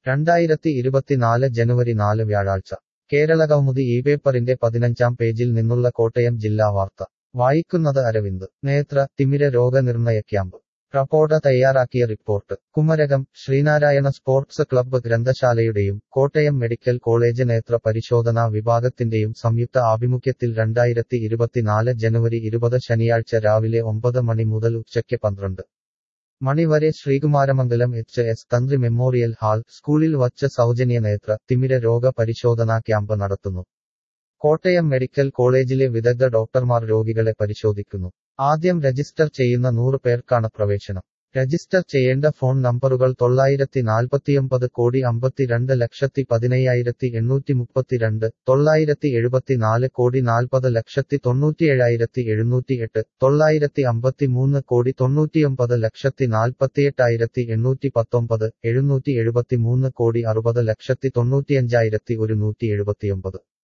രണ്ടായിരത്തി ഇരുപത്തിനാല് ജനുവരി നാല് വ്യാഴാഴ്ച കേരളകൗമുദി ഈ പേപ്പറിന്റെ പതിനഞ്ചാം പേജിൽ നിന്നുള്ള കോട്ടയം ജില്ലാ വാർത്ത വായിക്കുന്നത് അരവിന്ദ് നേത്ര തിമിര രോഗനിർണയ ക്യാമ്പ് റപ്പോർട്ട തയ്യാറാക്കിയ report Kumarakom Sreenarayana sports club ഗ്രന്ഥശാലയുടെയും കോട്ടയം മെഡിക്കൽ കോളേജ് നേത്ര പരിശോധനാ വിഭാഗത്തിന്റെയും സംയുക്ത ആഭിമുഖ്യത്തിൽ രണ്ടായിരത്തി ഇരുപത്തിനാല് ജനുവരി ഇരുപത് ശനിയാഴ്ച രാവിലെ ഒമ്പത് മണി മുതൽ ഉച്ചയ്ക്ക് പന്ത്രണ്ട് മണി വരെ Sreekumaramangalam H S Thanthri memorial hall സ്കൂളിൽ വച്ച് സൗജന്യ നേത്ര തിമിര രോഗ പരിശോധനാ ക്യാമ്പ് നടത്തുന്നു കോട്ടയം മെഡിക്കൽ കോളേജിലെ വിദഗ്ധ ഡോക്ടർമാർ രോഗികളെ പരിശോധിക്കുന്നു ആദ്യം രജിസ്റ്റർ ചെയ്യുന്ന നൂറ് പേർക്കാണ് പ്രവേശനം രജിസ്റ്റർ ചെയ്യേണ്ട ഫോൺ നമ്പറുകൾ തൊള്ളായിരത്തി നാൽപ്പത്തിയൊമ്പത് കോടി അമ്പത്തിരണ്ട് ലക്ഷത്തി പതിനയ്യായിരത്തി എണ്ണൂറ്റി മുപ്പത്തിരണ്ട് തൊള്ളായിരത്തി എഴുപത്തിനാല് കോടി നാൽപ്പത് ലക്ഷത്തി തൊണ്ണൂറ്റിയേഴായിരത്തി എഴുന്നൂറ്റി എട്ട് തൊള്ളായിരത്തി അമ്പത്തിമൂന്ന് കോടി തൊണ്ണൂറ്റിയൊമ്പത് ലക്ഷത്തി നാൽപ്പത്തിയെട്ടായിരത്തി എണ്ണൂറ്റി പത്തൊമ്പത് എഴുന്നൂറ്റി എഴുപത്തിമൂന്ന് കോടി അറുപത് ലക്ഷത്തി തൊണ്ണൂറ്റിയഞ്ചായിരത്തി ഒരുന്നൂറ്റി എഴുപത്തിയൊമ്പത്